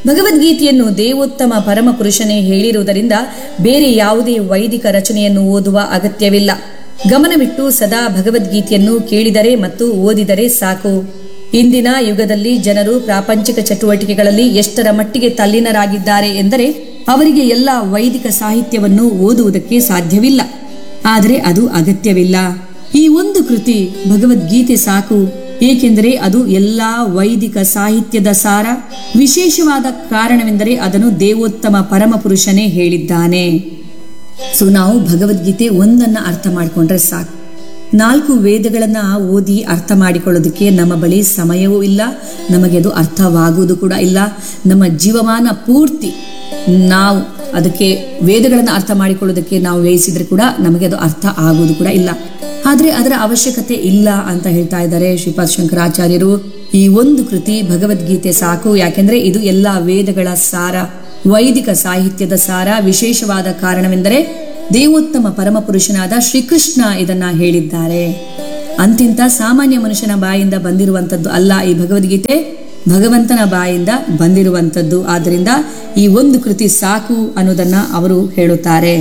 ಭಗವದ್ಗೀತೆಯನ್ನು ದೇವೋತ್ತಮ ಪರಮ ಪುರುಷನೇ ಹೇಳಿರುವುದರಿಂದ ಬೇರೆ ಯಾವುದೇ ವೈದಿಕ ರಚನೆಯನ್ನು ಓದುವ ಅಗತ್ಯವಿಲ್ಲ ಗಮನವಿಟ್ಟು ಸದಾ ಭಗವದ್ಗೀತೆಯನ್ನು ಕೇಳಿದರೆ ಮತ್ತು ಓದಿದರೆ ಸಾಕು ಇಂದಿನ ಯುಗದಲ್ಲಿ ಜನರು ಪ್ರಾಪಂಚಿಕ ಚಟುವಟಿಕೆಗಳಲ್ಲಿ ಎಷ್ಟರ ಮಟ್ಟಿಗೆ ತಲ್ಲೀನರಾಗಿದ್ದಾರೆ ಎಂದರೆ ಅವರಿಗೆ ಎಲ್ಲ ವೈದಿಕ ಸಾಹಿತ್ಯವನ್ನು ಓದುವುದಕ್ಕೆ ಸಾಧ್ಯವಿಲ್ಲ ಆದರೆ ಅದು ಅಗತ್ಯವಿಲ್ಲ ಈ ಒಂದು ಕೃತಿ ಭಗವದ್ಗೀತೆ ಸಾಕು ಏಕೆಂದರೆ ಅದು ಎಲ್ಲಾ ವೈದಿಕ ಸಾಹಿತ್ಯದ ಸಾರ ವಿಶೇಷವಾದ ಕಾರಣವೆಂದರೆ ಅದನ್ನು ದೇವೋತ್ತಮ ಪರಮ ಪುರುಷನೇ ಹೇಳಿದ್ದಾನೆ ಸೊ ನಾವು ಭಗವದ್ಗೀತೆ ಒಂದನ್ನ ಅರ್ಥ ಮಾಡಿಕೊಂಡ್ರೆ ಸಾಕು ನಾಲ್ಕು ವೇದಗಳನ್ನ ಓದಿ ಅರ್ಥ ಮಾಡಿಕೊಳ್ಳೋದಕ್ಕೆ ನಮ್ಮ ಬಳಿ ಸಮಯವೂ ಇಲ್ಲ ನಮಗೆ ಅದು ಅರ್ಥವಾಗುವುದು ಕೂಡ ಇಲ್ಲ ನಮ್ಮ ಜೀವಮಾನ ಪೂರ್ತಿ ನಾವು ಅದಕ್ಕೆ ವೇದಗಳನ್ನು ಅರ್ಥ ಮಾಡಿಕೊಳ್ಳೋದಕ್ಕೆ ನಾವು ವ್ಯಯಿಸಿದ್ರೆ ಕೂಡ ನಮಗೆ ಅದು ಅರ್ಥ ಆಗುವುದು ಕೂಡ ಇಲ್ಲ ಆದ್ರೆ ಅದರ ಅವಶ್ಯಕತೆ ಇಲ್ಲ ಅಂತ ಹೇಳ್ತಾ ಇದ್ದಾರೆ ಶ್ರೀಪಾದ್ ಶಂಕರಾಚಾರ್ಯರು ಈ ಒಂದು ಕೃತಿ ಭಗವದ್ಗೀತೆ ಸಾಕು ಯಾಕೆಂದ್ರೆ ಇದು ಎಲ್ಲಾ ವೇದಗಳ ಸಾರ ವೈದಿಕ ಸಾಹಿತ್ಯದ ಸಾರ ವಿಶೇಷವಾದ ಕಾರಣವೆಂದರೆ ದೇವೋತ್ತಮ ಪರಮಪುರುಷನಾದ ಶ್ರೀಕೃಷ್ಣ ಇದನ್ನ ಹೇಳಿದ್ದಾರೆ ಅಂತಿಂತ ಸಾಮಾನ್ಯ ಮನುಷ್ಯನ ಬಾಯಿಂದ ಬಂದಿರುವಂತದ್ದು ಅಲ್ಲ ಈ ಭಗವದ್ಗೀತೆ ಭಗವಂತನ ಬಾಯಿಂದ ಬಂದಿರುವಂತದ್ದು ಆದ್ದರಿಂದ ಈ ಒಂದು ಕೃತಿ ಸಾಕು ಅನ್ನೋದನ್ನ ಅವರು ಹೇಳುತ್ತಾರೆ